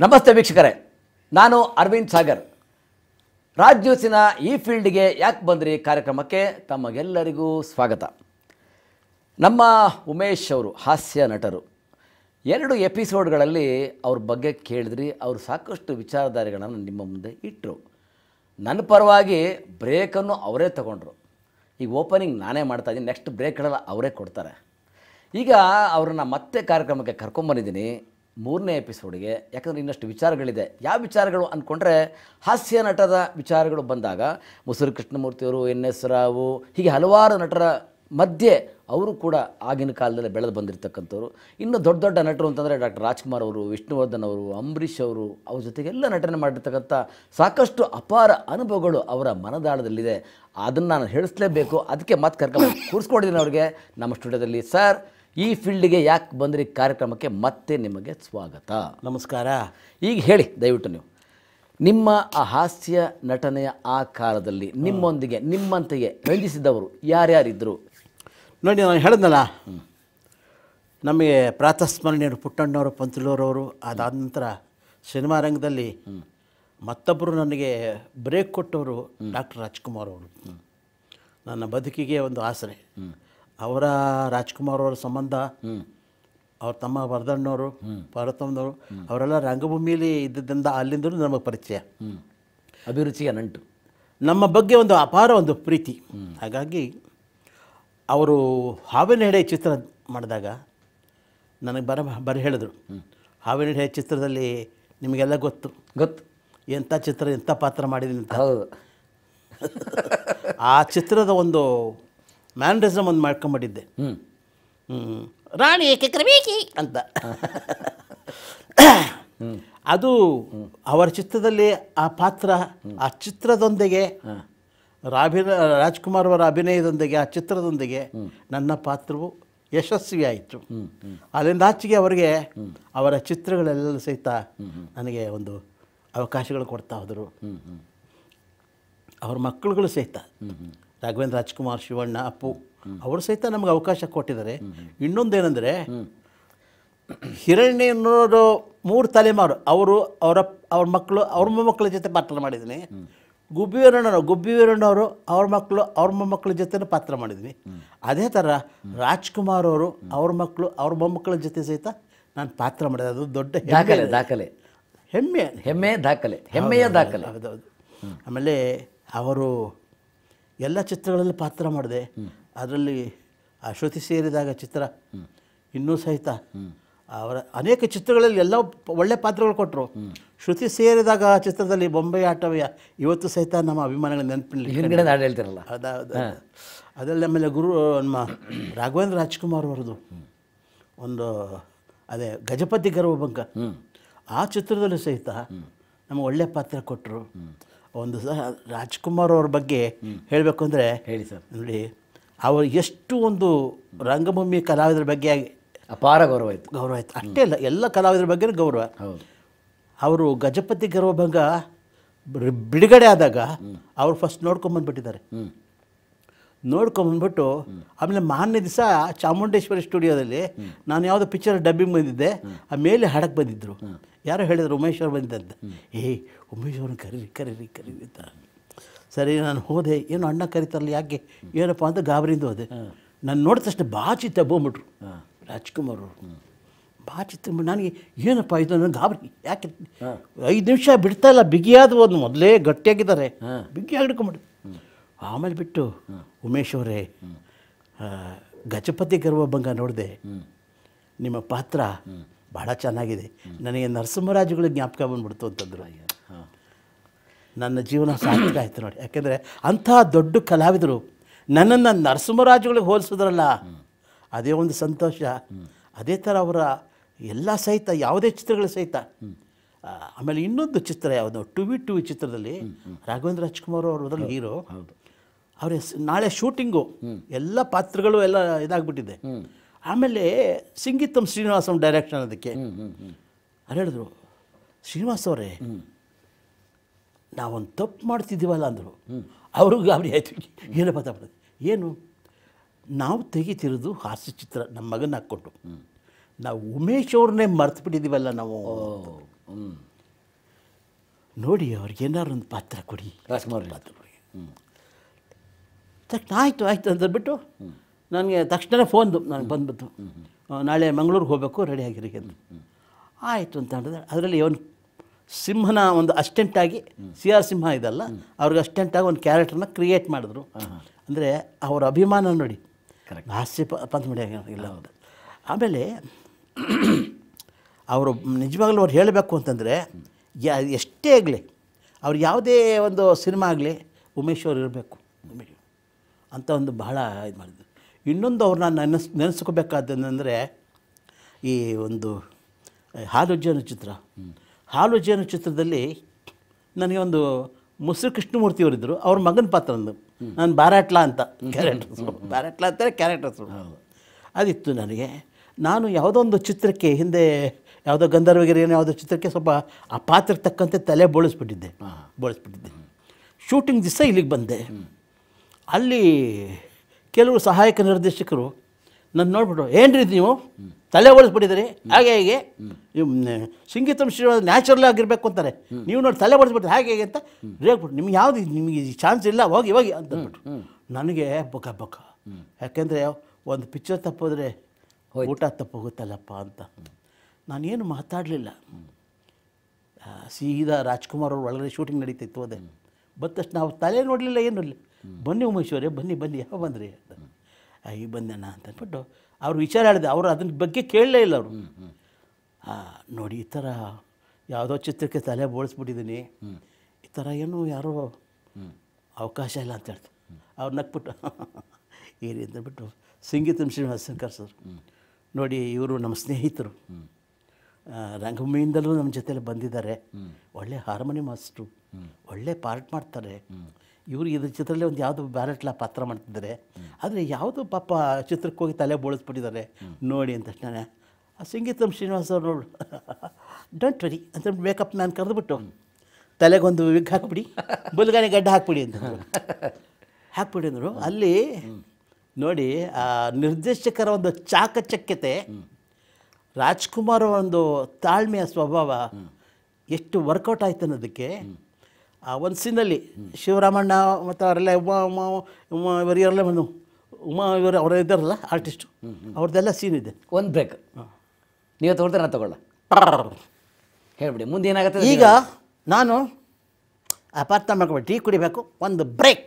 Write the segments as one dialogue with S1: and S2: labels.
S1: ನಮಸ್ತೆ ವೀಕ್ಷಕರೇ ನಾನು ಅರವಿಂದ್ ಸಾಗರ್ ರಾಜ್ಯೋತ್ಸಿನ ಈ ಫೀಲ್ಡ್ಗೆ ಯಾಕೆ ಬಂದ್ರಿ ಕಾರ್ಯಕ್ರಮಕ್ಕೆ ತಮಗೆಲ್ಲರಿಗೂ ಸ್ವಾಗತ ನಮ್ಮ ಉಮೇಶ್ ಅವರು ಹಾಸ್ಯ ನಟರು ಎರಡು ಎಪಿಸೋಡ್ಗಳಲ್ಲಿ ಅವ್ರ ಬಗ್ಗೆ ಕೇಳಿದ್ರಿ ಅವರು ಸಾಕಷ್ಟು ವಿಚಾರಧಾರೆಗಳನ್ನು ನಿಮ್ಮ ಮುಂದೆ ಇಟ್ಟರು ನನ್ನ ಪರವಾಗಿ ಬ್ರೇಕನ್ನು ಅವರೇ ತಗೊಂಡ್ರು ಈಗ ಓಪನಿಂಗ್ ನಾನೇ ಮಾಡ್ತಾ ಇದ್ದೀನಿ ನೆಕ್ಸ್ಟ್ ಬ್ರೇಕ್ಗಳೆಲ್ಲ ಅವರೇ ಕೊಡ್ತಾರೆ ಈಗ ಅವ್ರನ್ನ ಮತ್ತೆ ಕಾರ್ಯಕ್ರಮಕ್ಕೆ ಕರ್ಕೊಂಬಂದಿದ್ದೀನಿ ಮೂರನೇ ಎಪಿಸೋಡಿಗೆ ಯಾಕಂದರೆ ಇನ್ನಷ್ಟು ವಿಚಾರಗಳಿದೆ ಯಾವ ವಿಚಾರಗಳು ಅಂದ್ಕೊಂಡ್ರೆ ಹಾಸ್ಯ ನಟದ ವಿಚಾರಗಳು ಬಂದಾಗ ಮುಸುರು ಕೃಷ್ಣಮೂರ್ತಿಯವರು ಎನ್ ಎಸ್ ರಾವು ಹೀಗೆ ಹಲವಾರು ನಟರ ಮಧ್ಯೆ ಅವರು ಕೂಡ ಆಗಿನ ಕಾಲದಲ್ಲಿ ಬೆಳೆದು ಬಂದಿರತಕ್ಕಂಥವ್ರು ಇನ್ನು ದೊಡ್ಡ ದೊಡ್ಡ ನಟರು ಅಂತಂದರೆ ಡಾಕ್ಟರ್ ರಾಜ್ಕುಮಾರ್ ಅವರು ವಿಷ್ಣುವರ್ಧನ್ ಅವರು ಅಂಬರೀಷ್ ಅವರು ಅವ್ರ ಜೊತೆಗೆಲ್ಲ ನಟನೆ ಮಾಡಿರ್ತಕ್ಕಂಥ ಸಾಕಷ್ಟು ಅಪಾರ ಅನುಭವಗಳು ಅವರ ಮನದಾಳದಲ್ಲಿದೆ ಅದನ್ನು ನಾನು ಹೇಳಿಸ್ಲೇಬೇಕು ಅದಕ್ಕೆ ಮತ್ತೆ ಕರ್ಕೊಂಡು ಕೂರಿಸ್ಕೊಂಡಿದ್ದೀನಿ ಅವ್ರಿಗೆ ನಮ್ಮ ಸ್ಟುಡಿಯೋದಲ್ಲಿ ಸರ್ ಈ ಫೀಲ್ಡಿಗೆ ಯಾಕೆ ಬಂದ್ರಿ ಕಾರ್ಯಕ್ರಮಕ್ಕೆ ಮತ್ತೆ ನಿಮಗೆ ಸ್ವಾಗತ
S2: ನಮಸ್ಕಾರ
S1: ಈಗ ಹೇಳಿ ದಯವಿಟ್ಟು ನೀವು ನಿಮ್ಮ ಆ ಹಾಸ್ಯ ನಟನೆಯ ಆ ಕಾಲದಲ್ಲಿ ನಿಮ್ಮೊಂದಿಗೆ ನಿಮ್ಮಂತೆಯೇ ರಂಜಿಸಿದವರು ಯಾರ್ಯಾರಿದ್ದರು
S2: ನೋಡಿ ನಾನು ಹೇಳಿದ್ನಲ್ಲ ನಮಗೆ ಪ್ರಾತಸ್ಮರಣೀಯರು ಪುಟ್ಟಣ್ಣವರು ಪಂತಲೂರವರು ಅದಾದ ನಂತರ ಸಿನಿಮಾ ರಂಗದಲ್ಲಿ ಮತ್ತೊಬ್ಬರು ನನಗೆ ಬ್ರೇಕ್ ಕೊಟ್ಟವರು ಡಾಕ್ಟರ್ ರಾಜ್ಕುಮಾರ್ ಅವರು ನನ್ನ ಬದುಕಿಗೆ ಒಂದು ಆಸರೆ ಅವರ ರಾಜ್ಕುಮಾರ್ ಅವರ ಸಂಬಂಧ ಅವ್ರ ತಮ್ಮ ವರ್ಧಣ್ಣವರು ಪಾರ್ವತಮ್ಮನವರು ಅವರೆಲ್ಲ ರಂಗಭೂಮಿಯಲ್ಲಿ ಇದ್ದದ್ದರಿಂದ ಅಲ್ಲಿಂದಲೂ ನಮಗೆ ಪರಿಚಯ
S1: ಅಭಿರುಚಿಯ ನಂಟು
S2: ನಮ್ಮ ಬಗ್ಗೆ ಒಂದು ಅಪಾರ ಒಂದು ಪ್ರೀತಿ ಹಾಗಾಗಿ ಅವರು ಹಾವಿನಹೆಡೆ ಚಿತ್ರ ಮಾಡಿದಾಗ ನನಗೆ ಬರ ಬರ ಹೇಳಿದ್ರು ಹಾವಿನಹೆಡೆ ಚಿತ್ರದಲ್ಲಿ ನಿಮಗೆಲ್ಲ ಗೊತ್ತು
S1: ಗೊತ್ತು
S2: ಎಂಥ ಚಿತ್ರ ಎಂಥ ಪಾತ್ರ ಮಾಡಿದ್ದೀನಿ ಅಂತ
S1: ಹೌದು
S2: ಆ ಚಿತ್ರದ ಒಂದು ಮ್ಯಾನ್ರಿಸಮ್ ಒಂದು ಮಾಡ್ಕೊಂಬಿಟ್ಟಿದ್ದೆ
S1: ಹ್ಞೂ
S2: ಹ್ಮ್. ರಾಣಿ ಚಕ್ರವೇಕಿ ಅಂತ ಅದು ಅವರ ಚಿತ್ರದಲ್ಲಿ ಆ ಪಾತ್ರ ಆ ಚಿತ್ರದೊಂದಿಗೆ ರಾಭಿನ ರಾಜ್ಕುಮಾರ್ ಅವರ ಅಭಿನಯದೊಂದಿಗೆ ಆ ಚಿತ್ರದೊಂದಿಗೆ ನನ್ನ ಪಾತ್ರವು ಯಶಸ್ವಿ ಆಯಿತು ಅಲ್ಲಿಂದ ಆಚೆಗೆ ಅವರಿಗೆ ಅವರ ಚಿತ್ರಗಳೆಲ್ಲ ಸಹಿತ ನನಗೆ ಒಂದು ಅವಕಾಶಗಳು ಕೊಡ್ತಾ ಹೋದರು ಅವ್ರ ಮಕ್ಕಳುಗಳು ಸಹಿತ ರಾಘವೇಂದ್ರ ರಾಜ್ಕುಮಾರ್ ಶಿವಣ್ಣ ಅಪ್ಪು ಅವರು ಸಹಿತ ನಮಗೆ ಅವಕಾಶ ಕೊಟ್ಟಿದ್ದಾರೆ ಇನ್ನೊಂದೇನೆಂದರೆ ಹಿರಣ್ಯನವರು ಮೂರು ತಲೆಮಾರು ಅವರು ಅವರ ಅವ್ರ ಮಕ್ಕಳು ಅವ್ರ ಮೊಮ್ಮಕ್ಕಳ ಜೊತೆ ಪಾತ್ರ ಮಾಡಿದ್ದೀನಿ ಗುಬ್ಬಿ ವೀರಣ್ಣವರು ಗುಬ್ಬಿ ವೀರಣ್ಣವರು ಅವ್ರ ಮಕ್ಕಳು ಅವ್ರ ಮೊಮ್ಮಕ್ಕಳ ಜೊತೆ ಪಾತ್ರ ಮಾಡಿದ್ದೀನಿ ಅದೇ ಥರ ರಾಜ್ಕುಮಾರ್ ಅವರು ಅವ್ರ ಮಕ್ಕಳು ಅವ್ರ ಮೊಮ್ಮಕ್ಕಳ ಜೊತೆ ಸಹಿತ ನಾನು ಪಾತ್ರ ಮಾಡಿದೆ ಅದು ದೊಡ್ಡ ಹೆಮ್ಮೆ
S1: ದಾಖಲೆ ದಾಖಲೆ
S2: ಹೆಮ್ಮೆ
S1: ಹೆಮ್ಮೆ ದಾಖಲೆ ಹೆಮ್ಮೆಯ ದಾಖಲೆ
S2: ಹೌದೌದು ಆಮೇಲೆ ಅವರು ಎಲ್ಲ ಚಿತ್ರಗಳಲ್ಲಿ ಪಾತ್ರ ಮಾಡಿದೆ ಅದರಲ್ಲಿ ಆ ಶ್ರುತಿ ಸೇರಿದಾಗ ಚಿತ್ರ ಇನ್ನೂ ಸಹಿತ ಅವರ ಅನೇಕ ಚಿತ್ರಗಳಲ್ಲಿ ಎಲ್ಲ ಪ- ಒಳ್ಳೆ ಪಾತ್ರಗಳು ಕೊಟ್ಟರು ಶ್ರುತಿ ಸೇರಿದಾಗ ಆ ಚಿತ್ರದಲ್ಲಿ ಬೊಂಬೆ ಆಟವ್ಯ ಇವತ್ತು ಸಹಿತ ನಮ್ಮ ಅಭಿಮಾನಿಗಳ ನೆನಪಿನಲ್ಲಿ
S1: ಹಿಂದ್ಗಡೆ ಹಾಡು ಹೇಳ್ತಿರಲ್ಲ
S2: ಹೌದೌದು ಅದರಲ್ಲಿ ಆಮೇಲೆ ಗುರು ನಮ್ಮ ರಾಘವೇಂದ್ರ ರಾಜ್ಕುಮಾರ್ ಅವರದು ಒಂದು ಅದೇ ಗಜಪತಿ ಗರ್ವಭಂಗ ಆ ಚಿತ್ರದಲ್ಲೂ ಸಹಿತ ನಮಗೆ ಒಳ್ಳೆ ಪಾತ್ರ ಕೊಟ್ಟರು ಒಂದು ಸಹ ರಾಜ್ಕುಮಾರ್ ಅವ್ರ ಬಗ್ಗೆ ಹೇಳಬೇಕು ಅಂದರೆ
S1: ಹೇಳಿ ಸರ್
S2: ನೋಡಿ ಅವರು ಎಷ್ಟು ಒಂದು ರಂಗಭೂಮಿ ಕಲಾವಿದರ ಬಗ್ಗೆ
S1: ಅಪಾರ ಗೌರವ ಆಯಿತು
S2: ಗೌರವ ಆಯಿತು ಅಷ್ಟೇ ಅಲ್ಲ ಎಲ್ಲ ಕಲಾವಿದರ ಬಗ್ಗೆ ಗೌರವ
S1: ಹೌದು
S2: ಅವರು ಗಜಪತಿ ಗರ್ವಭಂಗ ಬಿಡ್- ಬಿಡುಗಡೆ ಆದಾಗ ಅವರು ಫಸ್ಟ್ ನೋಡ್ಕೊಂಬಂದ್ಬಿಟ್ಟಿದ್ದಾರೆ
S1: ಹ್ಞೂ
S2: ನೋಡ್ಕೊಂಬಂದ್ಬಿಟ್ಟು ಆಮೇಲೆ ಮಾರನೇ ದಿವಸ ಚಾಮುಂಡೇಶ್ವರಿ ಸ್ಟುಡಿಯೋದಲ್ಲಿ ನಾನು ಯಾವುದೋ ಪಿಕ್ಚರ್ ಡಬ್ಬಿಂಗ್ ಬಂದಿದ್ದೆ ಆ ಮೇಲೆ ಹಾಡಕ್ಕೆ ಬಂದಿದ್ದರು ಯಾರೋ ಹೇಳಿದ್ರು ಉಮೇಶ್ ಅವ್ರು ಬಂದಿದ್ದಂತ ಏಯ್ ಉಮೇಶ್ ಅವ್ರನ್ನ ಕರೀರಿ ಕರೀರಿ ಕರೀರಿ ಅಂತ ಸರಿ ನಾನು ಹೋದೆ ಏನು ಅಣ್ಣ ಕರೀತಾರಲ್ಲ ಯಾಕೆ ಏನಪ್ಪ ಅಂತ ಗಾಬರಿಯಿಂದ ಹೋದೆ ನಾನು ನೋಡಿದ ತಕ್ಷಣ ಬಾಚಿ ತಗೊಂಬಿಟ್ರು ರಾಜ್ಕುಮಾರ್ ಅವರು ಬಾಚಿ ತುಂಬ ನನಗೆ ಏನಪ್ಪ ಇದು ನನಗೆ ಗಾಬರಿ ಯಾಕೆ ಐದು ನಿಮಿಷ ಬಿಡ್ತಾ ಇಲ್ಲ ಬಿಗಿಯಾದ ಒಂದು ಮೊದಲೇ ಗಟ್ಟಿಯಾಗಿದ್ದಾರೆ ಬಿಗಿಯಾಗಿ ಹಿಡ್ಕೊಂಬಿಟ್ಟು ಆಮೇಲೆ ಬಿಟ್ಟು ಉಮೇಶ್ ಅವರೇ ಆ, ಗಜಪತಿ ಗರ್ವಭಂಗ ನೋಡಿದೆ ನಿಮ್ಮ ಪಾತ್ರ ಬಹಳ ಚೆನ್ನಾಗಿದೆ ನನಗೆ ನರಸಿಂಹರಾಜುಗಳ ಜ್ಞಾಪಕ ಬಂದ್ಬಿಡ್ತು ಅಂತಂದ್ರು
S1: ಹಾಂ
S2: ನನ್ನ ಜೀವನ ಸಾರ್ಥಕ ಆಯಿತು ನೋಡಿ ಯಾಕೆಂದರೆ ಅಂಥ ದೊಡ್ಡ ಕಲಾವಿದರು ನನ್ನನ್ನು ನರಸಿಂಹರಾಜುಗಳಿಗೆ ಹೋಲಿಸಿದ್ರಲ್ಲ ಅದೇ ಒಂದು ಸಂತೋಷ ಅದೇ ಥರ ಅವರ ಎಲ್ಲ ಸಹಿತ ಯಾವುದೇ ಚಿತ್ರಗಳು ಸಹಿತ ಆ, ಆಮೇಲೆ ಇನ್ನೊಂದು ಚಿತ್ರ ಯಾವುದು ಟು ವಿ ಟು ವಿ ಚಿತ್ರದಲ್ಲಿ ರಾಘವೇಂದ್ರ ರಾಜ್ಕುಮಾರ್ ಅವರು ಅದರಲ್ಲಿ ಹೀರೋ
S1: ಹೌದು
S2: ಅವ್ರ ಹೆಸ್- ನಾಳೆ ಶೂಟಿಂಗು ಎಲ್ಲ ಪಾತ್ರಗಳು ಎಲ್ಲ ಇದಾಗ್ಬಿಟ್ಟಿದೆ ಆಮೇಲೆ ಸಿಂಗಿತಮ್ ಶ್ರೀನಿವಾಸಂ ಡೈರೆಕ್ಷನ್ ಅದಕ್ಕೆ
S1: ಹ್ಞೂ ಹ್ಞೂ ಹ್ಞೂ
S2: ಅವ್ರು ಹೇಳಿದ್ರು ಶ್ರೀನಿವಾಸ್ ಅವರೇ ನಾವೊಂದು ತಪ್ಪು ಮಾಡ್ತಿದ್ದೀವಲ್ಲ ಅಂದರು ಅವ್ರಿಗೂ ಗಾಬರಿ ಆಯಿತು ಏನಪ್ಪ ತಪ್ಪು ಏನು ನಾವು ತೆಗಿತಿರೋದು ಹಾಸ್ಯ ಚಿತ್ರ ನಮ್ಮ ಮಗನ ಹಾಕ್ಕೊಟ್ಟು ನಾವು ಉಮೇಶ್ ಅವ್ರನ್ನೇ ಮರ್ತು ಬಿಟ್ಟಿದ್ದೀವಲ್ಲ ನಾವು
S1: ಓ ಹ್ಞೂ
S2: ನೋಡಿ ಅವ್ರಿಗೆ ಏನಾದ್ರು ಒಂದು ಪಾತ್ರ ಕೊಡಿ
S1: ರಾಜ್ಕುಮಾರ್
S2: ಪಾತ್ರ ಕೊಡಿ ತಕ್ಷಣ ಆಯಿತು ಆಯಿತು ಅಂತಂದ್ಬಿಟ್ಟು ನನಗೆ ತಕ್ಷಣ ಫೋನ್ದು ನನಗೆ ಬಂದ್ಬಿಟ್ಟು ಆ, ನಾಳೆ ಮಂಗಳೂರಿಗೆ ಹೋಗಬೇಕು ರೆಡಿ ಆಗಿರಿ ಅಂತ ಆಯಿತು ಅಂತ ಹೇಳಿದ್ರೆ ಅದರಲ್ಲಿ ಅವನು ಸಿಂಹನ ಒಂದು ಅಸ್ಟೆಂಟಾಗಿ ಸಿ ಆರ್ ಸಿಂಹ ಇದಲ್ಲ ಅವ್ರಿಗೆ ಅಸ್ಟೆಂಟಾಗಿ ಒಂದು ಕ್ಯಾರೆಕ್ಟರ್ನ ಕ್ರಿಯೇಟ್ ಮಾಡಿದ್ರು ಅಂದರೆ ಅವರ ಅಭಿಮಾನ ನೋಡಿ ಹಾಸ್ಯ ಪ- ಪಂಚಮಡಿ ಇಲ್ಲ ಅಂತ ಆಮೇಲೆ ಅವರು ನಿಜವಾಗ್ಲೂ ಅವ್ರು ಹೇಳಬೇಕು ಅಂತಂದರೆ ಯಾ ಎಷ್ಟೇ ಆಗಲಿ ಅವ್ರು ಯಾವುದೇ ಒಂದು ಸಿನಿಮಾ ಆಗಲಿ ಉಮೇಶ್ ಅವ್ರು ಇರಬೇಕು ಉಮೇಶ್ ಅಂತ ಒಂದು ಬಹಳ ಇದು ಮಾಡಿದ್ರು ಇನ್ನೊಂದು ಅವ್ರನ್ನ ನೆನೆಸ್ ನೆನೆಸ್ಕೋಬೇಕಾದಂದರೆ ಈ ಒಂದು ಹಾಲುಜ್ಜನ ಚಿತ್ರ ಹಾಲುಜ್ಜನ ಚಿತ್ರದಲ್ಲಿ ನನಗೆ ಒಂದು ಮುಸುರು ಕೃಷ್ಣಮೂರ್ತಿಯವರಿದ್ದರು ಅವ್ರ ಮಗನ ಪಾತ್ರ ಒಂದು ನಾನು ಬಾರಾಟ್ಲ ಅಂತ ಕ್ಯಾರೆಕ್ಟರ್ಸ್ ಬಾರಾಟ್ಲ ಅಂತಾರೆ ಕ್ಯಾರೆಕ್ಟರ್ಸು ಅದಿತ್ತು ನನಗೆ ನಾನು ಯಾವುದೋ ಒಂದು ಚಿತ್ರಕ್ಕೆ ಹಿಂದೆ ಯಾವುದೋ ಗಂಧರ್ವಗಿರಿ ಏನೋ ಯಾವುದೋ ಚಿತ್ರಕ್ಕೆ ಸ್ವಲ್ಪ ಆ ಪಾತ್ರಕ್ಕೆ ತಕ್ಕಂತೆ ತಲೆ ಬೋಳಿಸ್ಬಿಟ್ಟಿದ್ದೆ ಬೋಳಿಸ್ಬಿಟ್ಟಿದ್ದೆ ಶೂಟಿಂಗ್ ದಿವಸ ಇಲ್ಲಿಗೆ ಬಂದೆ ಅಲ್ಲಿ ಕೆಲವರು ಸಹಾಯಕ ನಿರ್ದೇಶಕರು ನನ್ನ ನೋಡ್ಬಿಟ್ಟು ಏನ್ರಿ ಇದು ನೀವು ತಲೆ ಓಡಿಸ್ಬಿಟ್ಟಿದ್ದೀರಿ ಹಾಗೆ ಹೇಗೆ ಸಂಗೀತ ಶ್ರೀನಿವಾಸ ನ್ಯಾಚುರಲ್ ಆಗಿರಬೇಕು ಅಂತಾರೆ ನೀವು ನೋಡಿ ತಲೆ ಓಡಿಸ್ಬಿಟ್ಟು ಹಾಗೆ ಹೇಗೆ ಅಂತ ರೇಗ್ಬಿಟ್ಟು ನಿಮ್ಗೆ ಯಾವುದು ನಿಮಗೆ ಚಾನ್ಸ್ ಇಲ್ಲ ಹೋಗಿ ಹೋಗಿ ಅಂತ ಅಂದ್ಬಿಟ್ಟು ನನಗೆ ಬೊಕ್ಕ ಬೊಕ್ಕ ಯಾಕೆಂದರೆ ಒಂದು ಪಿಕ್ಚರ್ ತಪ್ಪೋದ್ರೆ ಊಟ ತಪ್ಪೋಗುತ್ತಲ್ಲಪ್ಪ ಅಂತ ನಾನೇನು ಮಾತಾಡಲಿಲ್ಲ ಆ, ಸೀದಾ ರಾಜ್ಕುಮಾರ್ ಅವ್ರ ಒಳಗಡೆ ಶೂಟಿಂಗ್ ನಡೀತಿತ್ತು ಹೋದೆ ಬಂದ ತಕ್ಷಣ ಅವ್ರು ತಲೆ ನೋಡಲಿಲ್ಲ ಏನು ಇಲ್ಲ ಬನ್ನಿ ಉಮೇಶ್ವರೇ ಬನ್ನಿ ಬನ್ನಿ ಯಾವ ಬಂದ್ರಿ ಅಂತ ಆ, ಈಗ ಬಂದಣ್ಣ ಅಂತ ಅಂದ್ಬಿಟ್ಟು ಅವ್ರು ವಿಚಾರ ಹೇಳಿದೆ ಅವರು ಅದ್ರ ಬಗ್ಗೆ ಕೇಳಲೇ ಇಲ್ಲ ಅವರು ನೋಡಿ ಈ ಥರ ಯಾವುದೋ ಚಿತ್ರಕ್ಕೆ ತಲೆ ಬೋಳಿಸ್ಬಿಟ್ಟಿದ್ದೀನಿ ಈ ಥರ ಏನು ಯಾರೋ ಅವಕಾಶ ಇಲ್ಲ ಅಂತ ಹೇಳ್ತಾರೆ ಅವ್ರು ನಕ್ಬಿಟ್ಟು ಏರಿ ಅಂತಬಿಟ್ಟು ಸಂಗೀತ ಶ್ರೀನಿವಾಸ ಶಂಕರ್ ಸರ್ ನೋಡಿ ಇವರು ನಮ್ಮ ಸ್ನೇಹಿತರು ಆ, ರಂಗಭೂಮಿಯಿಂದಲೂ ನಮ್ಮ ಜೊತೆಲಿ ಬಂದಿದ್ದಾರೆ ಒಳ್ಳೆ ಹಾರ್ಮೋನಿ ಮಾಸ್ಟ್ರು ಒಳ್ಳೆ ಪಾರ್ಟ್ ಮಾಡ್ತಾರೆ ಇವರು ಇದ್ರ ಚಿತ್ರದಲ್ಲಿ ಒಂದು ಯಾವುದು ಬ್ಯಾರೆಟ್ಲ ಪಾತ್ರ ಮಾಡ್ತಿದ್ದಾರೆ ಆದರೆ ಯಾವುದು ಪಾಪ ಚಿತ್ರಕ್ಕೆ ಹೋಗಿ ತಲೆ ಬೋಳಿಸ್ಬಿಟ್ಟಿದ್ದಾರೆ ನೋಡಿ ಅಂತ ತಕ್ಷಣ ಆ ಸಂಗೀತಂ ಶ್ರೀನಿವಾಸ ಅವ್ರು ನೋಡು ಡೋಂಟ್ ವರಿ ಅಂತ ಮೇಕಪ್ ನಾನು ಕರೆದುಬಿಟ್ಟು ತಲೆಗೊಂದು ವಿಗ್ ಹಾಕ್ಬಿಡಿ ಬುಲ್ಗಾನೆ ಗಡ್ಡ ಹಾಕ್ಬಿಡಿ ಅಂತ ಹಾಕ್ಬಿಡಿ ಅಂದರು ಅಲ್ಲಿ ನೋಡಿ ಆ ನಿರ್ದೇಶಕರ ಒಂದು ಚಾಕಚಕ್ಯತೆ ರಾಜ್ಕುಮಾರ್ ಒಂದು ತಾಳ್ಮೆಯ ಸ್ವಭಾವ ಎಷ್ಟು ವರ್ಕೌಟ್ ಆಯ್ತು ಅನ್ನೋದಕ್ಕೆ ಆ ಒಂದು ಸೀನಲ್ಲಿ ಶಿವರಾಮಣ್ಣ ಮತ್ತು ಅವರೆಲ್ಲ ಉಮಾ ಉಮಾ ಉಮಾ ಇವರೆಲ್ಲ ಬಂದು ಉಮಾ ಇವರು ಅವರು ಇದ್ದಾರಲ್ಲ ಆರ್ಟಿಸ್ಟು ಅವ್ರದ್ದೆಲ್ಲ ಸೀನ್ ಇದೆ
S1: ಒಂದು ಬ್ರೇಕ್ ನೀವು ತೊಗೊಳ್ತಾರೆ ನಾನು ತಗೊಳ್ಳ ಹೇಳ್ಬಿಡಿ ಮುಂದೆ ಏನಾಗುತ್ತೆ
S2: ಈಗ ನಾನು ಅಪಾರ್ಥ ಮಾಡ್ಕೊಂಡು ಟೀ ಕುಡಿಬೇಕು ಒಂದು ಬ್ರೇಕ್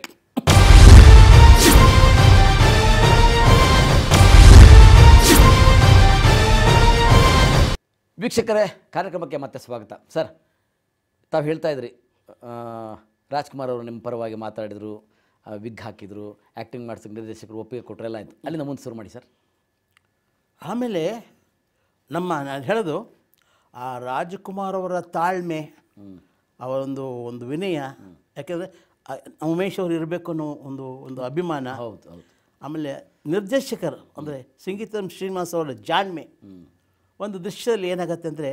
S1: ವೀಕ್ಷಕರೇ ಕಾರ್ಯಕ್ರಮಕ್ಕೆ ಮತ್ತೆ ಸ್ವಾಗತ ಸರ್ ತಾವು ಹೇಳ್ತಾ ಇದ್ರಿ ಆ, ರಾಜ್ಕುಮಾರ್ ಅವರು ನಿಮ್ಮ ಪರವಾಗಿ ಮಾತಾಡಿದರು ವಿಗ್ ಹಾಕಿದರು ಆ್ಯಕ್ಟಿಂಗ್ ಮಾಡ್ಸೋಕ್ಕೆ ನಿರ್ದೇಶಕರು ಒಪ್ಪಿಗೆ ಕೊಟ್ಟರೆಲ್ಲ ಆಯಿತು ಅಲ್ಲಿಂದ ಮುಂದೆ ಶುರು ಮಾಡಿ ಸರ್
S2: ಆಮೇಲೆ ನಮ್ಮ ನಾನು ಹೇಳೋದು ಆ ರಾಜಕುಮಾರ್ ಅವರ ತಾಳ್ಮೆ ಅವರ ಒಂದು ಒಂದು ವಿನಯ ಯಾಕೆಂದರೆ ಉಮೇಶ್ ಅವರು ಇರಬೇಕು ಅನ್ನೋ ಒಂದು ಒಂದು ಅಭಿಮಾನ
S1: ಹೌದು ಹೌದು
S2: ಆಮೇಲೆ ನಿರ್ದೇಶಕರು ಅಂದರೆ ಸಂಗೀತ ಶ್ರೀನಿವಾಸ್ ಅವರ ಜಾಣ್ಮೆ ಒಂದು ದೃಶ್ಯದಲ್ಲಿ ಏನಾಗತ್ತೆ ಅಂದರೆ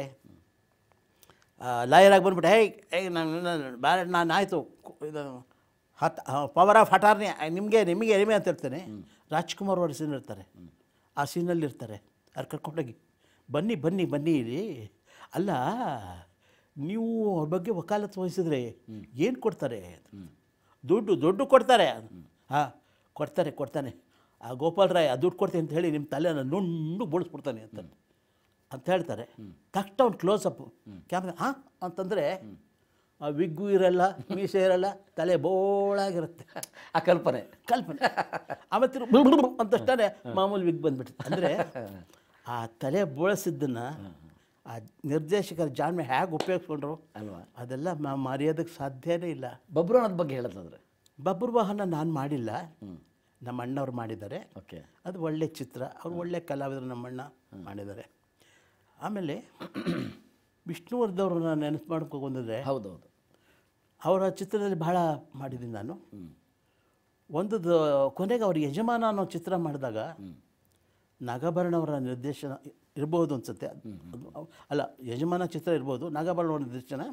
S2: ಲಾಯರಾಗಿ ಬಂದ್ಬಿಟ್ಟು ಹೇ ಹೇ ನಾನು ಬೇರೆ ನಾನು ಆಯಿತು ಇದು ಹತ್ ಪವರ್ ಆಫ್ ಹಠಾರ್ನಿ ನಿಮಗೆ ನಿಮಗೆ ಎನಿಮೆ ಅಂತ ಇರ್ತೇನೆ ರಾಜ್ಕುಮಾರ್ ಅವ್ರ ಸೀನ್ ಇರ್ತಾರೆ ಆ ಸೀನಲ್ಲಿ ಇರ್ತಾರೆ ಅವ್ರು ಕರ್ಕೊಂಡೋಗಿ ಬನ್ನಿ ಬನ್ನಿ ಬನ್ನಿ ರೀ ಅಲ್ಲ ನೀವು ಅವ್ರ ಬಗ್ಗೆ ವಕಾಲತ್ತು ವಹಿಸಿದ್ರೆ ಏನು ಕೊಡ್ತಾರೆ ದುಡ್ಡು ದುಡ್ಡು ಕೊಡ್ತಾರೆ ಹಾಂ ಕೊಡ್ತಾರೆ ಕೊಡ್ತಾನೆ ಆ ಗೋಪಾಲ್ ರಾಯ್ ಆ ದುಡ್ಡು ಕೊಡ್ತೀನಿ ಅಂತ ಹೇಳಿ ನಿಮ್ಮ ತಲೆನ ನುಣ್ಣು ಬೋಳಿಸ್ಬಿಡ್ತಾನೆ ಅಂತ ಅಂತ ಹೇಳ್ತಾರೆ ತಕ್ಷಣ ಅವ್ನು ಕ್ಲೋಸ್ ಅಪ್ ಕ್ಯಾಮ್ರಾ ಹಾಂ ಅಂತಂದರೆ ಆ ವಿಗ್ಗು ಇರಲ್ಲ ಮೀಸೆ ಇರಲ್ಲ ತಲೆ ಬೋಳಾಗಿರುತ್ತೆ
S1: ಆ ಕಲ್ಪನೆ
S2: ಕಲ್ಪನೆ ಆವತ್ತಿನ ಅಂತಷ್ಟೇ ಮಾಮೂಲಿ ವಿಗ್ ಬಂದ್ಬಿಡುತ್ತೆ ಅಂದರೆ ಆ ತಲೆ ಬೋಳಿಸಿದ್ದನ್ನು ಆ ನಿರ್ದೇಶಕರ ಜಾಣ್ಮೆ ಹೇಗೆ ಉಪಯೋಗಿಸ್ಕೊಂಡ್ರು
S1: ಅಲ್ವಾ
S2: ಅದೆಲ್ಲ ಮ- ಮರೆಯೋದಕ್ಕೆ ಸಾಧ್ಯನೇ ಇಲ್ಲ
S1: ಬಬ್ರು ಅನ್ನೋದ್ ಬಗ್ಗೆ ಹೇಳೋದಾದ್ರೆ
S2: ಬಬ್ಬರ್ ವಾಹನ ನಾನು ಮಾಡಿಲ್ಲ ನಮ್ಮ ಅಣ್ಣವ್ರು ಮಾಡಿದ್ದಾರೆ
S1: ಓಕೆ
S2: ಅದು ಒಳ್ಳೆ ಚಿತ್ರ ಅವ್ರು ಒಳ್ಳೆ ಕಲಾವಿದರು ನಮ್ಮಣ್ಣ ಮಾಡಿದ್ದಾರೆ ಆಮೇಲೆ ವಿಷ್ಣುವರ್ಧವ್ರನ್ನ ನೆನಪು ಮಾಡ್ಕೊ ಬಂದಿದ್ರೆ
S1: ಹೌದು ಹೌದು
S2: ಅವರ ಚಿತ್ರದಲ್ಲಿ ಬಹಳ ಮಾಡಿದ್ದೀನಿ ನಾನು ಒಂದು ದ- ಕೊನೆಗೆ ಅವ್ರ ಯಜಮಾನ ಅನ್ನೋ ಚಿತ್ರ ಮಾಡಿದಾಗ ನಾಗಾಭರಣ ಅವರ ನಿರ್ದೇಶನ ಇರ್ಬೋದು ಅನ್ಸುತ್ತೆ ಅದು ಅಲ್ಲ ಯಜಮಾನ ಚಿತ್ರ ಇರ್ಬೋದು ನಾಗಾಭರಣ ಅವರ ನಿರ್ದೇಶನ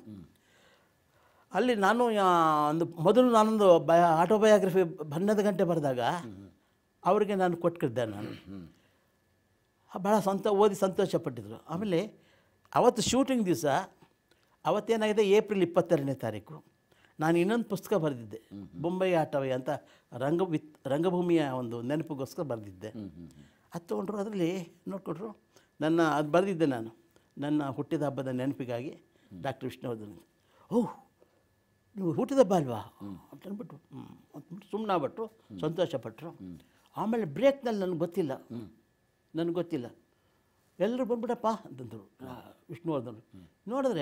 S2: ಅಲ್ಲಿ ನಾನು ಯಾ- ಒಂದು ಮೊದಲು ನಾನೊಂದು ಬಯ ಆಟೋಬಯೋಗ್ರಫಿ ಹನ್ನೊಂದು ಗಂಟೆ ಬರೆದಾಗ ಅವರಿಗೆ ನಾನು ಕೊಟ್ಟಿದ್ದೆ ನಾನು ಭಾಳ ಸಂತ ಓದಿ ಸಂತೋಷಪಟ್ಟಿದ್ರು ಆಮೇಲೆ ಅವತ್ತು ಶೂಟಿಂಗ್ ದಿವಸ ಅವತ್ತೇನಾಗಿದೆ ಏಪ್ರಿಲ್ ಇಪ್ಪತ್ತೆರಡನೇ ತಾರೀಕು ನಾನು ಇನ್ನೊಂದು ಪುಸ್ತಕ ಬರೆದಿದ್ದೆ ಬೊಂಬೈ ಆಟವೇ ಅಂತ ರಂಗ ವಿತ್ ರಂಗಭೂಮಿಯ ಒಂದು ನೆನಪಿಗೋಸ್ಕರ ಬರೆದಿದ್ದೆ ಅದು ತೊಗೊಂಡ್ರು ಅದರಲ್ಲಿ ನೋಡಿಕೊಂಡ್ರು ನನ್ನ ಅದು ಬರೆದಿದ್ದೆ ನಾನು ನನ್ನ ಹುಟ್ಟಿದ ಹಬ್ಬದ ನೆನಪಿಗಾಗಿ ಡಾಕ್ಟರ್ ವಿಷ್ಣುವರ್ಧನ್ ಓಹ್ ನೀವು ಹುಟ್ಟಿದ ಹಬ್ಬ ಅಲ್ವಾ ಅಂತ ಅಂದ್ಬಿಟ್ಟು ಹ್ಞೂ ಅಂತಂದ್ಬಿಟ್ಟು ಸುಮ್ಮನೆ ಆಗ್ಬಿಟ್ರು ಸಂತೋಷಪಟ್ಟರು ಆಮೇಲೆ ಬ್ರೇಕ್ನಲ್ಲಿ ನನಗೆ ಗೊತ್ತಿಲ್ಲ ನನಗೆ ಗೊತ್ತಿಲ್ಲ ಎಲ್ಲರೂ ಬಂದ್ಬಿಡಪ್ಪ ಅಂತಂದರು ವಿಷ್ಣುವರ್ಧನ್ ನೋಡಿದ್ರೆ